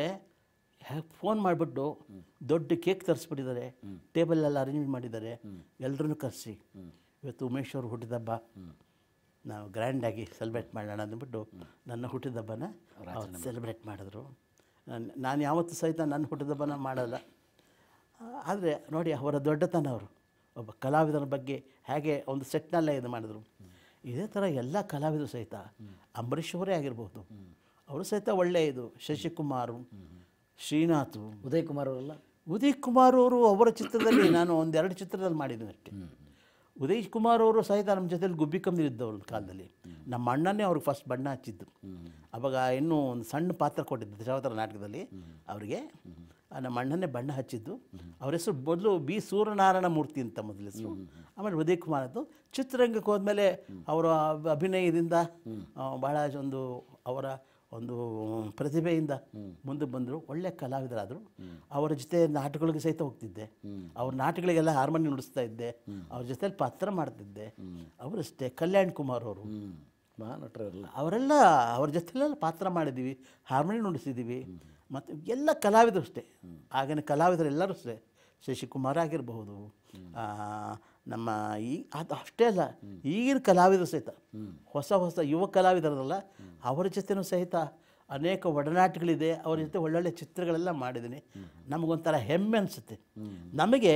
S2: ಫೋನ್ ಮಾಡಿಬಿಟ್ಟು ದೊಡ್ಡ ಕೇಕ್ ತರಿಸ್ಬಿಟ್ಟಿದ್ದಾರೆ ಟೇಬಲೆಲ್ಲ ಅರೇಂಜ್ ಮಾಡಿದ್ದಾರೆ ಎಲ್ಲರನ್ನೂ ಕರೆಸಿ ಇವತ್ತು ಉಮೇಶ್ ಅವರು ಹುಟ್ಟಿದಬ್ಬ ನಾವು ಗ್ರ್ಯಾಂಡಾಗಿ ಸೆಲೆಬ್ರೇಟ್ ಮಾಡೋಣ ಅಂದ್ಬಿಟ್ಟು ನನ್ನ ಹುಟ್ಟಿದಬ್ಬನ ಅವತ್ತು ಸೆಲೆಬ್ರೇಟ್ ಮಾಡಿದ್ರು ನಾನು ನಾನು ಯಾವತ್ತೂ ಸಹಿತ ನನ್ನ ಹುಟ್ಟಿದಬ್ಬನ ಮಾಡಲ್ಲ ಆದರೆ ನೋಡಿ ಅವರ ದೊಡ್ಡತನ ಅವರು ಒಬ್ಬ ಕಲಾವಿದನ ಬಗ್ಗೆ ಹೇಗೆ ಒಂದು ಸೆಟ್ನಲ್ಲೇ ಇದು ಮಾಡಿದ್ರು ಇದೇ ಥರ ಎಲ್ಲ ಕಲಾವಿದರು ಸಹಿತ ಅಂಬರೀಷ್ ಅವರೇ ಆಗಿರ್ಬೋದು ಅವರು ಸಹಿತ ಒಳ್ಳೆಯ ಇದು ಶಶಿಕುಮಾರು ಶ್ರೀನಾಥ್
S1: ಉದಯ್ ಕುಮಾರ್ ಅವರಲ್ಲ
S2: ಉದಯ್ ಕುಮಾರ್ ಅವರು ಅವರ ಚಿತ್ರದಲ್ಲಿ ನಾನು ಒಂದೆರಡು ಚಿತ್ರದಲ್ಲಿ ಮಾಡಿದ್ದೀನಿ ಅಷ್ಟೇ ಉದಯ್ ಕುಮಾರ್ ಅವರು ಸಹಿತ ನಮ್ಮ ಜೊತೆಲಿ ಗುಬ್ಬಿ ಕಮ್ಮಿ ಇದ್ದವ್ರ ಕಾಲದಲ್ಲಿ ನಮ್ಮ ಅಣ್ಣನೇ ಅವ್ರಿಗೆ ಫಸ್ಟ್ ಬಣ್ಣ ಹಚ್ಚಿದ್ದು ಅವಾಗ ಇನ್ನೂ ಒಂದು ಸಣ್ಣ ಪಾತ್ರ ಕೊಟ್ಟಿದ್ದು ದಶಾವತಾರ ನಾಟಕದಲ್ಲಿ ಅವರಿಗೆ ಆ ನಮ್ಮ ಅಣ್ಣನೇ ಬಣ್ಣ ಹಚ್ಚಿದ್ದು ಅವ್ರ ಹೆಸರು ಮೊದಲು ಬಿ ಸೂರ್ಯನಾರಾಯಣ ಮೂರ್ತಿ ಅಂತ ಮೊದಲ ಹೆಸರು ಆಮೇಲೆ ಉದಯ್ ಕುಮಾರ್ ಅದು ಚಿತ್ರರಂಗಕ್ಕೆ ಹೋದ್ಮೇಲೆ ಅವರ ಅಭಿನಯದಿಂದ ಆ, ಬಹಳ ಒಂದು ಅವರ ಒಂದು ಪ್ರತಿಭೆಯಿಂದ ಮುಂದೆ ಬಂದರು ಒಳ್ಳೆ ಕಲಾವಿದರಾದರು ಅವರ ಜೊತೆ ನಾಟಕಗಳಿಗೆ ಸಹಿತ ಹೋಗ್ತಿದ್ದೆ ಅವ್ರ ನಾಟಕಗಳಿಗೆಲ್ಲ ಹಾರ್ಮೋನಿ ನುಡಿಸ್ತಾ ಇದ್ದೆ ಅವ್ರ ಜೊತೆಲಿ ಪಾತ್ರ ಮಾಡ್ತಿದ್ದೆ ಅವರಷ್ಟೇ ಕಲ್ಯಾಣ್ ಕುಮಾರ್ ಅವರು
S1: ಮಾ ನಟರೆಲ್ಲ
S2: ಅವರೆಲ್ಲ ಅವ್ರ ಜೊತೆಲೆಲ್ಲ ಪಾತ್ರ ಮಾಡಿದ್ದೀವಿ ಹಾರ್ಮೋನಿ ನುಡಿಸಿದ್ದೀವಿ ಮತ್ತು ಎಲ್ಲ ಕಲಾವಿದರು ಅಷ್ಟೇ ಆಗಿನ ಕಲಾವಿದರು ಎಲ್ಲರೂ ಅಷ್ಟೇ ಶಶಿಕುಮಾರ್ ಆಗಿರಬಹುದು ಆ, ನಮ್ಮ ಈ ಅದು ಅಷ್ಟೇ ಅಲ್ಲ ಈಗಿನ ಕಲಾವಿದರು ಸಹಿತ ಹೊಸ ಹೊಸ ಯುವ ಕಲಾವಿದರಲ್ಲ ಅವರ ಜೊತೆನೂ ಸಹಿತ ಅನೇಕ ಒಡನಾಟಗಳಿದೆ ಅವ್ರ ಜೊತೆ ಒಳ್ಳೊಳ್ಳೆ ಚಿತ್ರಗಳೆಲ್ಲ ಮಾಡಿದ್ದೀನಿ ನಮಗೊಂಥರ ಹೆಮ್ಮೆ ಅನಿಸುತ್ತೆ ನಮಗೆ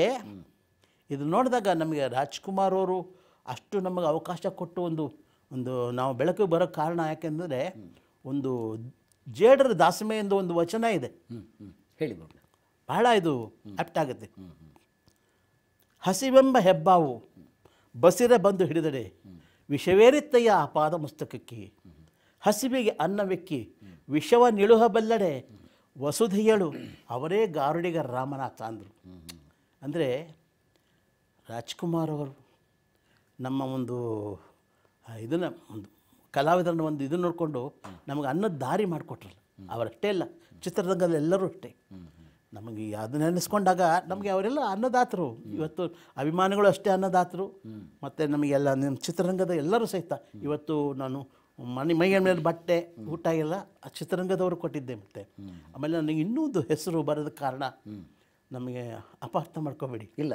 S2: ಇದು ನೋಡಿದಾಗ ನಮಗೆ ರಾಜ್ಕುಮಾರ್ ಅವರು ಅಷ್ಟು ನಮಗೆ ಅವಕಾಶ ಕೊಟ್ಟು ಒಂದು ಒಂದು ನಾವು ಬೆಳಕಿಗೆ ಬರೋ ಕಾರಣ ಯಾಕೆಂದರೆ ಒಂದು ಜೇಡರ ದಾಸಮೆ ಎಂದು ಒಂದು ವಚನ ಇದೆ
S1: ಹ್ಞೂ ಹ್ಞೂ ಹೇಳಿ ಬಾಬು
S2: ಬಹಳ ಇದು ಆಪ್ಟ್ ಆಗುತ್ತೆ ಹಸಿವೆಂಬ ಹೆಬ್ಬಾವು ಬಸಿರ ಬಂದು ಹಿಡಿದಡೆ ವಿಷವೇರಿತ್ತಯ್ಯ ಆ ಪಾದ ಮುಸ್ತಕಕ್ಕೆ ಹಸಿವಿಗೆ ಅನ್ನವೆಕ್ಕಿ ವಿಷವ ನಿಳುಹಬಲ್ಲಡೆ ವಸುಧೆಯಳು ಅವರೇ ಗಾರುಡಿಗ ರಾಮನಾಥ ಅಂದರು ಅಂದರೆ ರಾಜ್ಕುಮಾರ್ ಅವರು ನಮ್ಮ ಒಂದು ಇದನ್ನು ಒಂದು ಕಲಾವಿದರನ್ನ ಒಂದು ಇದು ನೋಡಿಕೊಂಡು ನಮಗೆ ಅನ್ನದ ದಾರಿ ಮಾಡಿಕೊಟ್ರಲ್ಲ ಅವರಷ್ಟೇ ಅಲ್ಲ ಚಿತ್ರರಂಗದಲ್ಲಿ ಎಲ್ಲರೂ ಅಷ್ಟೇ ನಮಗೆ ಅದನ್ನ ನೆನೆಸ್ಕೊಂಡಾಗ ನಮಗೆ ಅವರೆಲ್ಲ ಅನ್ನದಾತರು ಇವತ್ತು ಅಭಿಮಾನಿಗಳು ಅಷ್ಟೇ ಅನ್ನದಾತರು ಮತ್ತು ನಮಗೆಲ್ಲ ನಿಮ್ಮ ಚಿತ್ರರಂಗದ ಎಲ್ಲರೂ ಸಹಿತ ಇವತ್ತು ನಾನು ಮನೆ ಮೈಯ ಮೇಲೆ ಬಟ್ಟೆ ಊಟ ಎಲ್ಲ ಆ ಚಿತ್ರರಂಗದವರು ಕೊಟ್ಟಿದ್ದೆ ಮತ್ತೆ ಆಮೇಲೆ ನನಗೆ ಇನ್ನೂ ಒಂದು ಹೆಸರು ಬರೋದ ಕಾರಣ ನಮಗೆ ಅಪಾರ್ಥ ಮಾಡ್ಕೋಬೇಡಿ
S1: ಇಲ್ಲ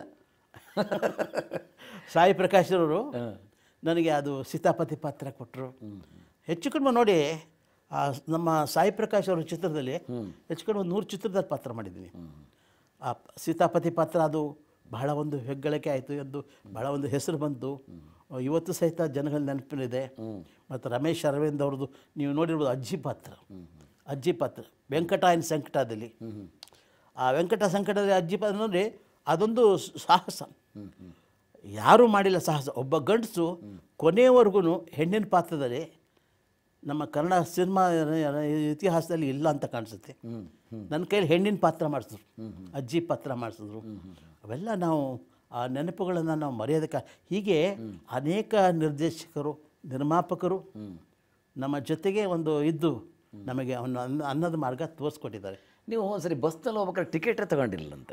S2: ಸಾಯಿ ಪ್ರಕಾಶ್ರವರು ನನಗೆ ಅದು ಸೀತಾಪತಿ ಪಾತ್ರ ಕೊಟ್ಟರು ಹೆಚ್ಚು ಕಡಿಮೆ ನೋಡಿ ಆ ನಮ್ಮ ಸಾಯಿ ಪ್ರಕಾಶ್ ಅವರ ಚಿತ್ರದಲ್ಲಿ ಹೆಚ್ಚು ಕಡಿಮೆ ಒಂದು ನೂರು ಚಿತ್ರದಲ್ಲಿ ಪಾತ್ರ ಮಾಡಿದ್ದೀನಿ ಆ ಪ- ಸೀತಾಪತಿ ಪಾತ್ರ ಅದು ಬಹಳ ಒಂದು ಹೆಗ್ಗಳಿಕೆ ಆಯಿತು ಎಂದು ಬಹಳ ಒಂದು ಹೆಸರು ಬಂತು ಇವತ್ತು ಸಹಿತ ಜನಗಳ ನೆನಪಿನಿದೆ ಮತ್ತು ರಮೇಶ್ ಅರವಿಂದ್ ಅವ್ರದ್ದು ನೀವು ನೋಡಿರ್ಬೋದು ಅಜ್ಜಿ ಪಾತ್ರ ಅಜ್ಜಿ ಪಾತ್ರ ವೆಂಕಟಾಯನ ಸಂಕಟದಲ್ಲಿ ಆ ವೆಂಕಟ ಸಂಕಟದಲ್ಲಿ ಅಜ್ಜಿ ಪಾತ್ರ ನೋಡಿ ಅದೊಂದು ಸಾಹಸ ಯಾರೂ ಮಾಡಿಲ್ಲ ಸಾಹಸ ಒಬ್ಬ ಗಂಡಸು ಕೊನೆಯವರೆಗೂ ಹೆಣ್ಣಿನ ಪಾತ್ರದಲ್ಲಿ ನಮ್ಮ ಕನ್ನಡ ಸಿನಿಮಾ ಇತಿಹಾಸದಲ್ಲಿ ಇಲ್ಲ ಅಂತ ಕಾಣಿಸುತ್ತೆ ನನ್ನ ಕೈಲಿ ಹೆಣ್ಣಿನ ಪಾತ್ರ ಮಾಡಿಸಿದ್ರು ಅಜ್ಜಿ ಪಾತ್ರ ಮಾಡಿಸಿದ್ರು ಅವೆಲ್ಲ ನಾವು ಆ ನೆನಪುಗಳನ್ನು ನಾವು ಮರೆಯೋದಕ್ಕೆ ಹೀಗೆ ಅನೇಕ ನಿರ್ದೇಶಕರು ನಿರ್ಮಾಪಕರು ನಮ್ಮ ಜೊತೆಗೆ ಒಂದು ಇದ್ದು ನಮಗೆ ಅವನು ಅನ್ನ ಅನ್ನದ ಮಾರ್ಗ ತೋರಿಸ್ಕೊಟ್ಟಿದ್ದಾರೆ
S1: ನೀವು ಒಂದ್ಸರಿ ಬಸ್ನಲ್ಲಿ ಹೋಗ್ಬೇಕಾದ್ರೆ ಟಿಕೆಟೇ ತಗೊಂಡಿಲ್ಲ ಅಂತ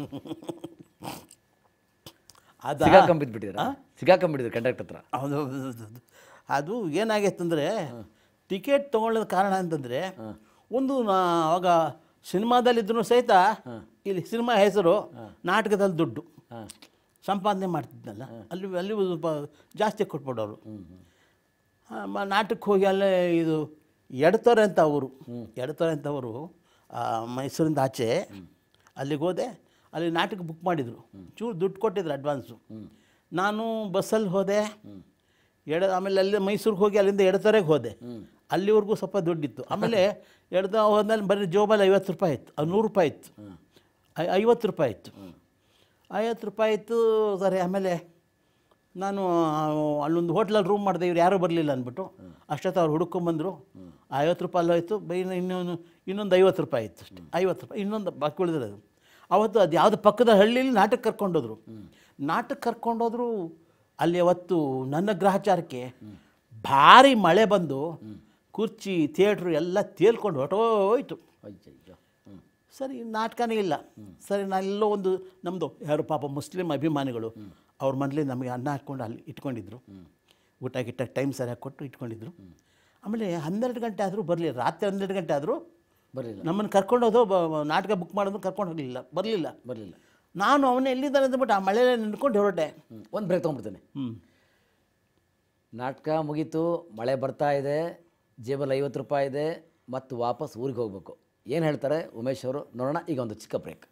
S2: ಅದ
S1: ಸಿಗಾಕೊಂಬಿದ್ಬಿಟ್ಟಿದ್ದೀರಾ ಸಿಗಾಕೊಂಬಿಟ್ಟಿದ್ರು ಕಂಡಕ್ಟರ್ ಹತ್ರ
S2: ಹೌದು ಹೌದು, ಹೌದು, ಹೌದು. ಅದು ಏನಾಗೈತೆ ಅಂದರೆ ಟಿಕೆಟ್ ತೊಗೊಳ್ಳೋದ ಕಾರಣ ಅಂತಂದರೆ ಒಂದು ನಾ ಅವಾಗ ಸಿನಿಮಾದಲ್ಲಿದ್ದರೂ ಸಹಿತ ಇಲ್ಲಿ ಸಿನಿಮಾ ಹೆಸರು ನಾಟಕದಲ್ಲಿ ದುಡ್ಡು ಸಂಪಾದನೆ ಮಾಡ್ತಿದ್ನಲ್ಲ ಅಲ್ಲಿ ಅಲ್ಲಿ ಸ್ವಲ್ಪ ಜಾಸ್ತಿ ಕೊಟ್ಬಿಡೋರು ಆ, ಮ- ನಾಟಕಕ್ಕೆ ಹೋಗಿ ಅಲ್ಲೇ ಇದು ಎಡತೊರೆ ಅಂತ ಅವರು ಎಡತೊರೆ ಅಂತ ಅವರು ಆ, ಮೈಸೂರಿಂದ ಆಚೆ ಅಲ್ಲಿಗೆ ಹೋದೆ ಅಲ್ಲಿ ನಾಟಕ ಬುಕ್ ಮಾಡಿದರು ಚೂರು ದುಡ್ಡು ಕೊಟ್ಟಿದ್ರು ಅಡ್ವಾನ್ಸು ನಾನು ಬಸ್ಸಲ್ಲಿ ಹೋದೆ ಎಡ ಆಮೇಲೆ ಅಲ್ಲಿ ಮೈಸೂರಿಗೆ ಹೋಗಿ ಅಲ್ಲಿಂದ ಎಡತೊರೆಗೆ ಹೋದೆ ಅಲ್ಲಿವರೆಗೂ ಸ್ವಲ್ಪ ದುಡ್ಡಿತ್ತು ಆಮೇಲೆ ಎಡದ ಹೋದ್ಮೇಲೆ ಬರೀ ಜೋಬಲ್ಲಿ ಐವತ್ತು ರೂಪಾಯಿ ಇತ್ತು ಅದು ನೂರು ರೂಪಾಯಿ ಇತ್ತು ಐ- ಐವತ್ತು ರೂಪಾಯಿ ಇತ್ತು ಐವತ್ತು ರೂಪಾಯಿ ಇತ್ತು ಸರಿ ಆಮೇಲೆ ನಾನು ಆ, ಅಲ್ಲೊಂದು ಹೋಟ್ಲಲ್ಲಿ ರೂಮ್ ಮಾಡಿದೆ ಇವ್ರು ಯಾರೂ ಬರಲಿಲ್ಲ ಅಂದ್ಬಿಟ್ಟು ಅಷ್ಟೊತ್ತು ಅವ್ರು ಹುಡ್ಕೊಂಬಂದರು ಐವತ್ತು ರೂಪಾಯಿ ಅಲ್ಲೋಯ್ತು ಬೈ ಇನ್ನೊಂದು ಇನ್ನೊಂದು ಐವತ್ತು ರೂಪಾಯಿ ಇತ್ತು ಅಷ್ಟೇ ಐವತ್ತು ರೂಪಾಯಿ ಇನ್ನೊಂದು ಬಾಕಿ ಉಳಿದಿರೋದು ಅವತ್ತು ಅದು ಯಾವುದು ಪಕ್ಕದ ಹಳ್ಳಿಲಿ ನಾಟಕ ಕರ್ಕೊಂಡೋದ್ರು ನಾಟಕ ಕರ್ಕೊಂಡೋದ್ರು ಅಲ್ಲಿ ಅವತ್ತು ನನ್ನ ಗ್ರಹಚಾರಕ್ಕೆ ಭಾರಿ ಮಳೆ ಬಂದು ಕುರ್ಚಿ ಥಿಯೇಟ್ರು ಎಲ್ಲ ತೇಲ್ಕೊಂಡು ಹೊಟ್ಟೋಯ್ತು
S1: ಅಯ್ಯಯ್ಯೋ ಹ್ಞೂ
S2: ಸರಿ ನಾಟಕನೇ ಇಲ್ಲ ಸರಿ ನಾನೆಲ್ಲೋ ಒಂದು ನಮ್ಮದು ಯಾರು ಪಾಪ ಮುಸ್ಲಿಂ ಅಭಿಮಾನಿಗಳು ಅವ್ರ ಮನೇಲಿ ನಮಗೆ ಅನ್ನ ಹಾಕ್ಕೊಂಡು ಅಲ್ಲಿ ಇಟ್ಕೊಂಡಿದ್ರು ಊಟ ಗಿಟ್ಟ ಟೈಮ್ ಸರಿಯಾಗಿ ಕೊಟ್ಟು ಇಟ್ಕೊಂಡಿದ್ರು ಆಮೇಲೆ ಹನ್ನೆರಡು ಗಂಟೆ ಆದರೂ ಬರಲಿಲ್ಲ ರಾತ್ರಿ ಹನ್ನೆರಡು ಗಂಟೆ ಆದರೂ
S1: ಬರಲಿಲ್ಲ
S2: ನಮ್ಮನ್ನು ಕರ್ಕೊಂಡೋದು ಬ- ಬ- ನಾಟಕ ಬುಕ್ ಮಾಡೋದು ಕರ್ಕೊಂಡು ಹೋಗಲಿಲ್ಲ ಬರಲಿಲ್ಲ
S1: ಬರಲಿಲ್ಲ
S2: ನಾನು ಅವನು ಎಲ್ಲಿದ್ದಾನೆ ಅಂದ್ಬಿಟ್ಟು ಆ ಮಳೆಯಲ್ಲಿ ನಿಂತ್ಕೊಂಡು ಹೊರಟೆ
S1: ಒಂದು ಬ್ರೇಕ್ ತೊಗೊಂಡ್ಬಿಡ್ತೇನೆ
S2: ಹ್ಞೂ
S1: ನಾಟಕ ಮುಗೀತು ಮಳೆ ಬರ್ತಾ ಇದೆ ಜೇಬಲ್ಲಿ ಐವತ್ತು ರೂಪಾಯಿ ಇದೆ ಮತ್ತು ವಾಪಸ್ ಊರಿಗೆ ಹೋಗಬೇಕು ಏನು ಹೇಳ್ತಾರೆ ಉಮೇಶ್ ಅವರು ನೋಡೋಣ ಈಗ ಒಂದು ಚಿಕ್ಕ ಬ್ರೇಕ್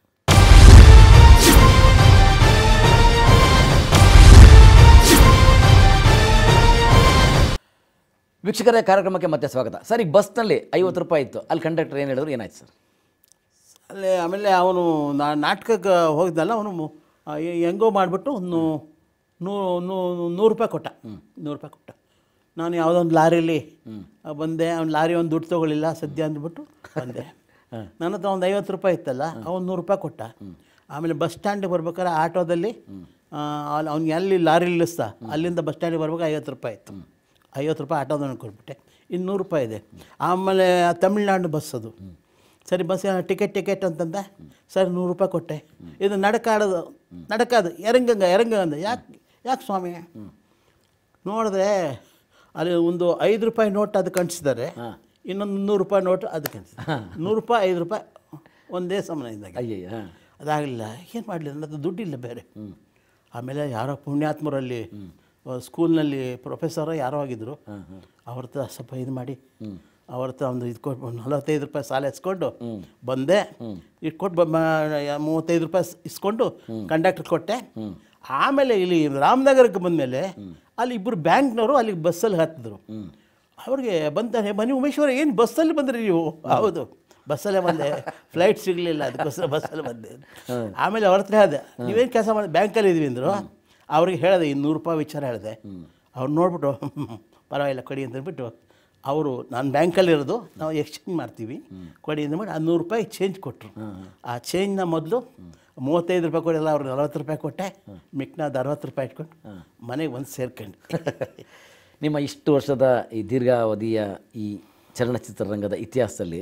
S1: ವೀಕ್ಷಕರೇ ಕಾರ್ಯಕ್ರಮಕ್ಕೆ ಮತ್ತೆ ಸ್ವಾಗತ ಸರ್ ಈಗ ಬಸ್ನಲ್ಲಿ ಐವತ್ತು ರೂಪಾಯಿ ಇತ್ತು ಅಲ್ಲಿ ಕಂಡಕ್ಟರ್ ಏನು ಹೇಳಿದ್ರು ಏನಾಯ್ತು ಸರ್
S2: ಅಲ್ಲೇ ಆಮೇಲೆ ಅವನು ನಾ ನಾಟಕಕ್ಕೆ ಹೋಗಿದ್ನಲ್ಲ ಅವನು ಮು- ಆ, ಹೆ- ಹೆಂಗೋ ಮಾಡಿಬಿಟ್ಟು ಒಂದು ನೂರು ನೂರು ರೂಪಾಯಿ ಕೊಟ್ಟ ನೂರು ರೂಪಾಯಿ ಕೊಟ್ಟ ನಾನು ಯಾವುದೋ ಒಂದು ಲಾರಿಲಿ ಆ, ಬಂದೆ ಅವ್ನು ಲಾರಿ ಒಂದು ದುಡ್ಡು ತೊಗೊಳ್ಳಿಲ್ಲ ಸದ್ಯ ಅಂದ್ಬಿಟ್ಟು ಬಂದೆ ನನ್ನ ಹತ್ರ ಒಂದು ಐವತ್ತು ರೂಪಾಯಿ ಇತ್ತಲ್ಲ ಅವನು ನೂರು ರೂಪಾಯಿ ಕೊಟ್ಟ ಆಮೇಲೆ ಬಸ್ ಸ್ಟ್ಯಾಂಡಿಗೆ ಬರ್ಬೇಕಾದ್ರೆ ಆಟೋದಲ್ಲಿ ಅವ್ನಿಗೆ ಎಲ್ಲಿ ಲಾರಿ ಇಳಿಸ್ತಾ ಅಲ್ಲಿಂದ ಬಸ್ ಸ್ಟ್ಯಾಂಡಿಗೆ ಬರ್ಬೇಕು ಐವತ್ತು ರೂಪಾಯಿ ಇತ್ತು ಐವತ್ತು ರೂಪಾಯಿ ಆಟೋದನ್ನು ಕೊಟ್ಬಿಟ್ಟೆ ಇನ್ನು ನೂರು ರೂಪಾಯಿ ಇದೆ ಆಮೇಲೆ ತಮಿಳ್ನಾಡು ಬಸ್ ಅದು ಸರಿ ಬಸ್ ಟಿಕೆಟ್ ಟಿಕೆಟ್ ಅಂತಂದೆ ಸರಿ ನೂರು ರೂಪಾಯಿ ಕೊಟ್ಟೆ ಇದು ನಡಕಾಡೋದು ನಡಕಾದು ಎರಂಗಂಗ ಎರಂಗ ಅಂದ ಯಾಕೆ ಯಾಕೆ ಸ್ವಾಮಿ ನೋಡಿದ್ರೆ ಅಲ್ಲಿ ಒಂದು ಐದು ರೂಪಾಯಿ ನೋಟ್ ಅದಕ್ಕೆ ಅಂಟಿಸಿದ್ದಾರೆ ಇನ್ನೊಂದು ನೂರು ರೂಪಾಯಿ ನೋಟ್ ಅದಕ್ಕೆ ಅಂಟಿಸಿದ್ದಾರೆ ನೂರು ರೂಪಾಯಿ ಐದು ರೂಪಾಯಿ ಒಂದೇ ಸಮಾನ ಇದ್ದಾಗ
S1: ಅಯ್ಯಯ್ಯ ಹಾಂ
S2: ಅದಾಗಲಿಲ್ಲ ಏನು ಮಾಡಲಿ ನನ್ನ ದುಡ್ಡಿಲ್ಲ ಬೇರೆ ಆಮೇಲೆ ಯಾರೋ ಪುಣ್ಯಾತ್ಮರಲ್ಲಿ ಆ, ಸ್ಕೂಲ್ನಲ್ಲಿ ಪ್ರೊಫೆಸರ್ ಯಾರೋ ಆಗಿದ್ರು ಅವ್ರ ಹತ್ರ ಸ್ವಲ್ಪ ಇದು ಮಾಡಿ ಅವ್ರ ಹತ್ರ ಒಂದು ಇದು ಕೊಟ್ಟು ಒಂದು ನಲವತ್ತೈದು ರೂಪಾಯಿ ಸಾಲ ಇಸ್ಕೊಂಡು ಬಂದೆ ಇಟ್ಕೊಟ್ಟು ಬ ಮ- ಮೂವತ್ತೈದು ರೂಪಾಯಿ ಸ್- ಇಸ್ಕೊಂಡು ಕಂಡಕ್ಟರ್ ಕೊಟ್ಟೆ ಆಮೇಲೆ ಇಲ್ಲಿ ರಾಮನಗರಕ್ಕೆ ಬಂದಮೇಲೆ ಅಲ್ಲಿ ಇಬ್ಬರು ಬ್ಯಾಂಕ್ನವರು ಅಲ್ಲಿಗೆ ಬಸ್ಸಲ್ಲಿ ಹತ್ತಿದ್ರು ಅವ್ರಿಗೆ ಬಂತಾನೆ ಬನ್ನಿ ಉಮೇಶ್ವರ ಏನು ಬಸ್ಸಲ್ಲಿ ಬಂದ್ರಿ ನೀವು ಹೌದು ಬಸ್ಸಲ್ಲೇ ಬಂದೆ ಫ್ಲೈಟ್ ಸಿಗಲಿಲ್ಲ ಅದಕ್ಕೋಸ್ಕರ ಬಸ್ಸಲ್ಲಿ ಬಂದೆ ಆಮೇಲೆ ಅವ್ರ ಹತ್ರ ಹೇಳಿದೆ ನೀವೇನು ಕೆಲಸ ಮಾಡಿ ಬ್ಯಾಂಕಲ್ಲಿ ಇದ್ವಿ ಅಂದರು ಅವ್ರಿಗೆ ಹೇಳಿದೆ ಇನ್ನೂರು ರೂಪಾಯಿ ವಿಚಾರ ಹೇಳಿದೆ ಅವ್ರು ನೋಡ್ಬಿಟ್ಟು ಪರವಾಗಿಲ್ಲ ಕೊಡಿ ಅಂತ ಹೇಳ್ಬಿಟ್ಟು ಅವರು ನಾನು ಬ್ಯಾಂಕಲ್ಲಿರೋದು ನಾವು ಎಕ್ಸ್ಚೇಂಜ್ ಮಾಡ್ತೀವಿ ಕೊಡಿ ಅಂತ ಮಾಡಿ ಆ ನೂರು ರೂಪಾಯಿ ಚೇಂಜ್ ಕೊಟ್ಟರು ಆ ಚೇಂಜ್ನ ಮೊದಲು ಮೂವತ್ತೈದು ರೂಪಾಯಿ ಕೊಡಿಲ್ಲ ಅವ್ರಿಗೆ ನಲ್ವತ್ತು ರೂಪಾಯಿ ಕೊಟ್ಟೆ ಮಿಕ್ನಾದ ಅರವತ್ತು ರೂಪಾಯಿ ಇಟ್ಕೊಂಡು ಮನೆಗೆ ಬಂದು ಸೇರ್ಕೊಂಡು
S1: ನಿಮ್ಮ ಇಷ್ಟು ವರ್ಷದ ಈ ದೀರ್ಘಾವಧಿಯ ಈ ಚಲನಚಿತ್ರರಂಗದ ಇತಿಹಾಸದಲ್ಲಿ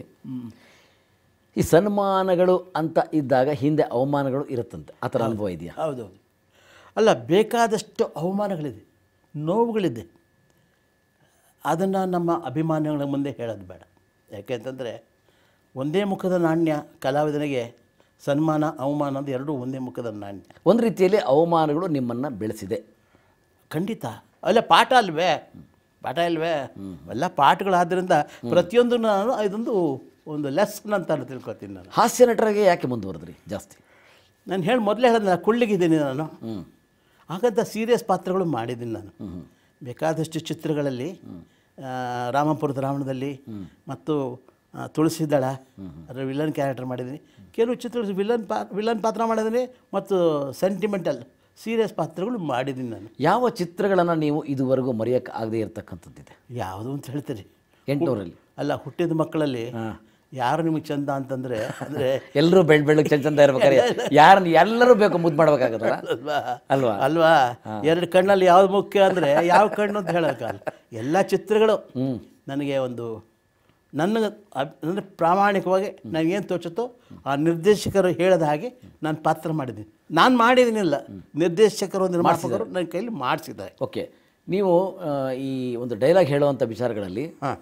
S1: ಈ ಸನ್ಮಾನಗಳು ಅಂತ ಇದ್ದಾಗ ಹಿಂದೆ ಅವಮಾನಗಳು ಇರುತ್ತಂತೆ ಆ ಥರ ಅನುಭವ ಇದೆಯಾ
S2: ಹೌದೌದು ಅಲ್ಲ ಬೇಕಾದಷ್ಟು ಅವಮಾನಗಳಿದೆ ನೋವುಗಳಿದೆ ಅದನ್ನು ನಮ್ಮ ಅಭಿಮಾನಿಗಳ ಮುಂದೆ ಹೇಳೋದು ಬೇಡ ಯಾಕೆಂತಂದರೆ ಒಂದೇ ಮುಖದ ನಾಣ್ಯ ಕಲಾವಿದನಿಗೆ ಸನ್ಮಾನ ಅವಮಾನ ಅದು ಎರಡೂ ಒಂದೇ ಮುಖದ ನಾಣ್ಯ
S1: ಒಂದು ರೀತಿಯಲ್ಲಿ ಅವಮಾನಗಳು ನಿಮ್ಮನ್ನು ಬೆಳೆಸಿದೆ
S2: ಖಂಡಿತ ಅಲ್ಲ ಪಾಠ ಅಲ್ವೇ ಪಾಠ ಇಲ್ವೇ ಎಲ್ಲ ಪಾಠಗಳಾದ್ದರಿಂದ ಪ್ರತಿಯೊಂದು ನಾನು ಇದೊಂದು ಒಂದು ಲೆಸನ್ ಅಂತ ತಿಳ್ಕೊತೀನಿ ನಾನು
S1: ಹಾಸ್ಯ ನಟರಿಗೆ ಯಾಕೆ ಮುಂದುವರೆದ್ರಿ ಜಾಸ್ತಿ
S2: ನಾನು ಹೇಳಿ ಮೊದಲೇ ಹೇಳಿದ್ನಲ್ಲ ಕುಳ್ಳಿಗಿದ್ದೀನಿ ನಾನು ಹಾಗಂತ ಸೀರಿಯಸ್ ಪಾತ್ರಗಳು ಮಾಡಿದ್ದೀನಿ ನಾನು ಬೇಕಾದಷ್ಟು ಚಿತ್ರಗಳಲ್ಲಿ ಆ, ರಾಮಪುರದ ರಾವಣದಲ್ಲಿ ಮತ್ತು ಆ, ತುಳಸಿದಳ ಅದರ ವಿಲನ್ ಕ್ಯಾರೆಕ್ಟರ್ ಮಾಡಿದ್ದೀನಿ ಕೆಲವು ಚಿತ್ರಗಳು ವಿಲನ್ ಪಾ ವಿಲನ್ ಪಾತ್ರ ಮಾಡಿದ್ದೀನಿ ಮತ್ತು ಸೆಂಟಿಮೆಂಟಲ್ ಸೀರಿಯಸ್ ಪಾತ್ರಗಳು ಮಾಡಿದ್ದೀನಿ ನಾನು
S1: ಯಾವ ಚಿತ್ರಗಳನ್ನು ನೀವು ಇದುವರೆಗೂ ಮರೆಯೋಕ್ಕೆ ಆಗದೆ ಇರತಕ್ಕಂಥದ್ದಿದೆ
S2: ಯಾವುದು ಅಂತ ಹೇಳ್ತೀರಿ
S1: ಎಂಟುನೂರಲ್ಲಿ
S2: ಅಲ್ಲ ಹುಟ್ಟಿದ ಮಕ್ಕಳಲ್ಲಿ ಯಾರು ನಿಮಗೆ ಚಂದ ಅಂತಂದರೆ ಅಂದರೆ
S1: ಎಲ್ಲರೂ ಬೆಳ್ ಬೆಳಗ್ಗೆ ಚಂದ ಚಂದ ಇರ್ಬೇಕಾರೆ ಯಾರನ್ನ ಎಲ್ಲರೂ ಬೇಕು ಮುದ್ದು ಮಾಡ್ಬೇಕಾಗತ್ತಲ್ಲ
S2: ಅಲ್ವಾ
S1: ಅಲ್ವಾ
S2: ಅಲ್ವಾ ಎರಡು ಕಣ್ಣಲ್ಲಿ ಯಾವ್ದು ಮುಖ್ಯ ಅಂದರೆ ಯಾವ ಕಣ್ಣು ಅಂತ ಹೇಳೋಕ್ಕಲ್ಲ ಎಲ್ಲ ಚಿತ್ರಗಳು ನನಗೆ ಒಂದು ನನ್ನ ಅಬ್- ಅಂದರೆ ಪ್ರಾಮಾಣಿಕವಾಗಿ ನನಗೇನು ತೋಚುತ್ತೋ ಆ ನಿರ್ದೇಶಕರು ಹೇಳಿದ ಹಾಗೆ ನಾನು ಪಾತ್ರ ಮಾಡಿದ್ದೀನಿ ನಾನು ಮಾಡಿದ್ದೀನಿಲ್ಲ ನಿರ್ದೇಶಕರು ನಿರ್ಮಾಪಕರು ನನ್ನ ಕೈಲಿ ಮಾಡಿಸಿದ್ದಾರೆ
S1: ಓಕೆ ನೀವು ಆ, ಈ ಒಂದು ಡೈಲಾಗ್ ಹೇಳುವಂಥ ವಿಚಾರಗಳಲ್ಲಿ
S2: ಹಾಂ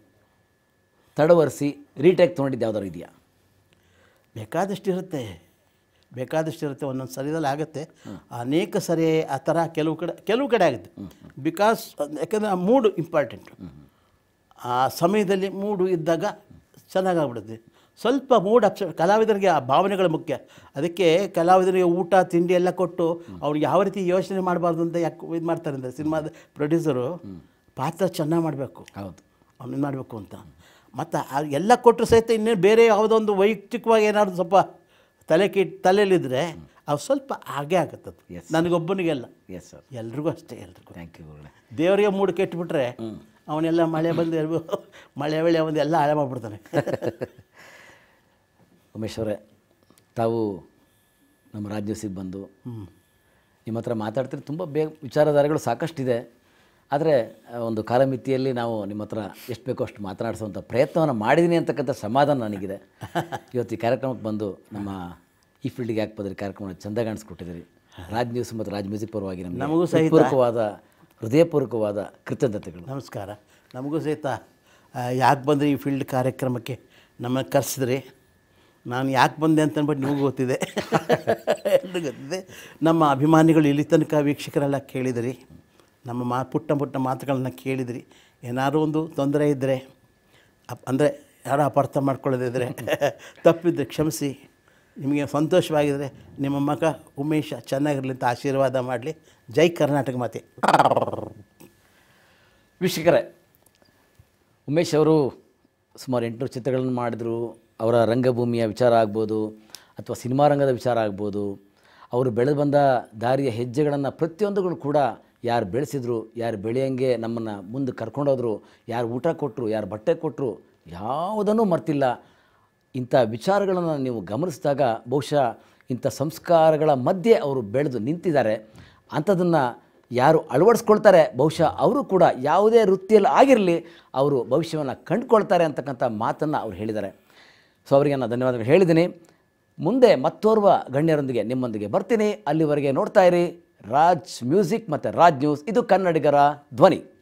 S1: ತಡವರಿಸಿ ರೀಟೇಕ್ ತೊಗೊಂಡಿದ್ದು ಯಾವ್ದಾದ್ರು ಇದೆಯಾ
S2: ಬೇಕಾದಷ್ಟು ಇರುತ್ತೆ ಬೇಕಾದಷ್ಟು ಇರುತ್ತೆ ಒಂದೊಂದು ಸರಿದಲ್ಲಿ ಆಗುತ್ತೆ ಅನೇಕ ಸರಿ ಆ ಥರ ಕೆಲವು ಕಡೆ ಕೆಲವು ಕಡೆ ಆಗುತ್ತೆ ಬಿಕಾಸ್ ಯಾಕಂದರೆ ಆ ಮೂಡು ಇಂಪಾರ್ಟೆಂಟ್ ಆ ಸಮಯದಲ್ಲಿ ಮೂಡು ಇದ್ದಾಗ ಚೆನ್ನಾಗಾಗ್ಬಿಡುತ್ತೆ ಸ್ವಲ್ಪ ಮೂಡ್ ಅಪ್ಸ ಕಲಾವಿದರಿಗೆ ಆ ಭಾವನೆಗಳು ಮುಖ್ಯ ಅದಕ್ಕೆ ಕಲಾವಿದರಿಗೆ ಊಟ ತಿಂಡಿ ಎಲ್ಲ ಕೊಟ್ಟು ಅವ್ರಿಗೆ ಯಾವ ರೀತಿ ಯೋಚನೆ ಮಾಡಬಾರ್ದು ಅಂತ ಯಾಕೆ ಇದು ಮಾಡ್ತಾರೆ ಅಂದರೆ ಸಿನಿಮಾದ ಪ್ರೊಡ್ಯೂಸರು ಪಾತ್ರ ಚೆನ್ನಾಗಿ ಮಾಡಬೇಕು
S1: ಹೌದು
S2: ಅವನು ಮಾಡಬೇಕು ಅಂತ ಮತ್ತು ಎಲ್ಲ ಕೊಟ್ಟರು ಸಹಿತ ಇನ್ನೇನು ಬೇರೆ ಯಾವುದೋ ಒಂದು ವೈಯಕ್ತಿಕವಾಗಿ ಏನಾದ್ರು ಸ್ವಲ್ಪ ತಲೆ ಕಿಟ್ ತಲೆಯಲ್ಲಿದ್ದರೆ ಅವು ಸ್ವಲ್ಪ ಹಾಗೆ ಆಗುತ್ತದು
S1: Yes.
S2: ನನಗೊಬ್ಬನಿಗೆಲ್ಲ
S1: ಎಸ್ ಸರ್
S2: ಎಲ್ರಿಗೂ ಅಷ್ಟೇ ಎಲ್ರಿಗೂ
S1: ಥ್ಯಾಂಕ್ ಯು ಗುರುಗಳೇ
S2: ದೇವರಿಗೆ ಮೂಡು ಕೆಟ್ಟುಬಿಟ್ರೆ ಅವನೆಲ್ಲ ಮಳೆ ಬಂದು ಎಲ್ರು- ಮಳೆ ವೇಳೆ ಬಂದು ಎಲ್ಲ ಹಾಳೆ ಮಾಡಿಬಿಡ್ತಾನೆ
S1: ಉಮೇಶ್ ಅವರೇ ತಾವು ನಮ್ಮ ರಾಜ್ಯ ನ್ಯೂಸಿಗೆ ಬಂದು ನಿಮ್ಮ ಹತ್ರ ಮಾತಾಡ್ತೀರಿ ತುಂಬ ಬೇಗ ವಿಚಾರಧಾರೆಗಳು ಸಾಕಷ್ಟಿದೆ ಆದರೆ ಆ, ಒಂದು ಕಾಲಮಿತಿಯಲ್ಲಿ ನಾವು ನಿಮ್ಮ ಹತ್ರ ಎಷ್ಟು ಬೇಕೋ ಅಷ್ಟು ಮಾತನಾಡಿಸುವಂಥ ಪ್ರಯತ್ನವನ್ನು ಮಾಡಿದ್ದೀನಿ ಅಂತಕ್ಕಂಥ ಸಮಾಧಾನ ನನಗಿದೆ ಇವತ್ತು ಈ ಕಾರ್ಯಕ್ರಮಕ್ಕೆ ಬಂದು ನಮ್ಮ ಈ ಫೀಲ್ಡಿಗೆ ಯಾಕೆ ಬಂದ್ರಿ ಕಾರ್ಯಕ್ರಮವನ್ನು ಚೆಂದ ಕಾಣಿಸ್ಕೊಟ್ಟಿದ್ದೀರಿ ರಾಜ್ ನ್ಯೂಸ್ ಮತ್ತು ರಾಜ್ ಮ್ಯೂಸಿಕ್ ಪರವಾಗಿ ನಮಗೆ
S2: ನಮಗೂ ಸಹಿತ.
S1: ಪೂರ್ವಕವಾದ ಹೃದಯಪೂರ್ವಕವಾದ ಕೃತಜ್ಞತೆಗಳು
S2: ನಮಸ್ಕಾರ ನಮಗೂ ಸಹಿತ ಯಾಕೆ ಬಂದ್ರಿ ಈ ಫೀಲ್ಡ್ ಕಾರ್ಯಕ್ರಮಕ್ಕೆ ನಮ್ಮನ್ನು ಕರೆಸಿದ್ರಿ ನಾನು ಯಾಕೆ ಬಂದೆ ಅಂತ ಅಂದ್ಬಿಟ್ಟು ನಿಮಗೂ ಗೊತ್ತಿದೆ ಎಲ್ರಿಗೂ ಗೊತ್ತಿದೆ ನಮ್ಮ ಅಭಿಮಾನಿಗಳು ಇಲ್ಲಿ ತನಕ ವೀಕ್ಷಕರೆಲ್ಲ ಕೇಳಿದಿರಿ ನಮ್ಮ ಮಾ ಪುಟ್ಟ ಪುಟ್ಟ ಮಾತುಗಳನ್ನ ಕೇಳಿದಿರಿ ಏನಾದ್ರು ಒಂದು ತೊಂದರೆ ಇದ್ದರೆ ಅಪ್ ಅಂದರೆ ಯಾರೋ ಅಪಾರ್ಥ ಮಾಡ್ಕೊಳ್ಳೋದಿದ್ರೆ ತಪ್ಪಿದ್ರೆ ಕ್ಷಮಿಸಿ ನಿಮಗೆ ಸಂತೋಷವಾಗಿದ್ದರೆ ನಿಮ್ಮ ಮಗ ಉಮೇಶ ಚೆನ್ನಾಗಿರಲಿ ಅಂತ ಆಶೀರ್ವಾದ ಮಾಡಲಿ ಜೈ ಕರ್ನಾಟಕ ಮಾತೆ
S1: ವೀಕ್ಷಕರೇ ಉಮೇಶ್ ಅವರು ಸುಮಾರು ಎಂಟುನೂರು ಚಿತ್ರಗಳನ್ನು ಮಾಡಿದರು ಅವರ ರಂಗಭೂಮಿಯ ವಿಚಾರ ಆಗ್ಬೋದು ಅಥವಾ ಸಿನಿಮಾ ರಂಗದ ವಿಚಾರ ಆಗ್ಬೋದು ಅವರು ಬೆಳೆದು ಬಂದ ದಾರಿಯ ಹೆಜ್ಜೆಗಳನ್ನು ಪ್ರತಿಯೊಂದುಗಳು ಕೂಡ ಯಾರು ಬೆಳೆಸಿದ್ರು ಯಾರು ಬೆಳೆಯಂಗೆ ನಮ್ಮನ್ನು ಮುಂದೆ ಕರ್ಕೊಂಡೋದ್ರು ಯಾರು ಊಟ ಕೊಟ್ಟರು ಯಾರು ಬಟ್ಟೆ ಕೊಟ್ಟರು ಯಾವುದನ್ನೂ ಮರ್ತಿಲ್ಲ ಇಂಥ ವಿಚಾರಗಳನ್ನು ನೀವು ಗಮನಿಸಿದಾಗ ಬಹುಶಃ ಇಂಥ ಸಂಸ್ಕಾರಗಳ ಮಧ್ಯೆ ಅವರು ಬೆಳೆದು ನಿಂತಿದ್ದಾರೆ ಅಂಥದನ್ನು ಯಾರು ಅಳವಡಿಸ್ಕೊಳ್ತಾರೆ ಬಹುಶಃ ಅವರು ಕೂಡ ಯಾವುದೇ ವೃತ್ತಿಯಲ್ಲಿ ಆಗಿರಲಿ ಅವರು ಭವಿಷ್ಯವನ್ನು ಕಂಡುಕೊಳ್ತಾರೆ ಅಂತಕ್ಕಂಥ ಮಾತನ್ನು ಅವ್ರು ಹೇಳಿದ್ದಾರೆ ಸೊ ಅವರಿಗೆ ನಾನು ಧನ್ಯವಾದಗಳು ಹೇಳಿದ್ದೀನಿ ಮುಂದೆ ಮತ್ತೋರ್ವ ಗಣ್ಯರೊಂದಿಗೆ ನಿಮ್ಮೊಂದಿಗೆ ಬರ್ತೀನಿ ಅಲ್ಲಿವರೆಗೆ ನೋಡ್ತಾ ಇರಿ ರಾಜ್ ಮ್ಯೂಸಿಕ್ ಮತ್ತು ರಾಜ್ ನ್ಯೂಸ್ ಇದು ಕನ್ನಡಿಗರ ಧ್ವನಿ